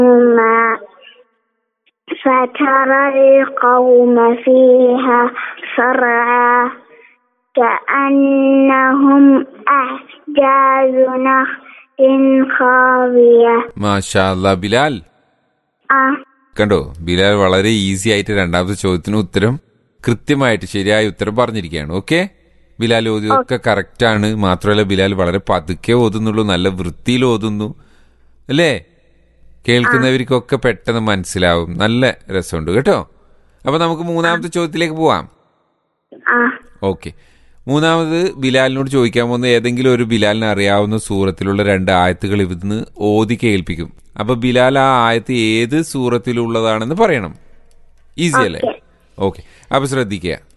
ماء فترى القوم فيها صرعى كأنهم أعجاز نخل خاوية മാഷാ അല്ലാ ബിലാൽ آه കണ്ടോ ബിലാൽ വളരെ ഈസി ആയിട്ട് രണ്ടാമത്തെ ചോദ്യത്തിന് ഉത്തരം കൃത്യമായിട്ട് ശരിയായ ഉത്തരം പറഞ്ഞിരിക്കുകയാണ് ഓക്കെ ബിലാൽ ഓതിയൊക്കെ കറക്റ്റ് ആണ് മാത്രമല്ല ബിലാൽ വളരെ പതുക്കെ ഓതുന്നുള്ളൂ നല്ല വൃത്തിയിൽ ഓതുന്നു അല്ലേ കേൾക്കുന്നവർക്കൊക്കെ പെട്ടെന്ന് മനസ്സിലാവും നല്ല രസമുണ്ട് കേട്ടോ അപ്പൊ നമുക്ക് മൂന്നാമത്തെ ചോദ്യത്തിലേക്ക് പോവാം آه ഓക്കെ മൂന്നാമത് ബിലാലിനോട് ചോദിക്കാൻ പോകുന്ന ഏതെങ്കിലും ഒരു ബിലാലിന് അറിയാവുന്ന സൂറത്തിലുള്ള രണ്ട് ആയത്തുകൾ ഇവിടുന്ന് ഓതി കേൾപ്പിക്കും അപ്പൊ ബിലാൽ ആ ആയത്ത് ഏത് സൂറത്തിലുള്ളതാണെന്ന് പറയണം ഈസി അല്ലേ ഓക്കെ അപ്പൊ ശ്രദ്ധിക്കുക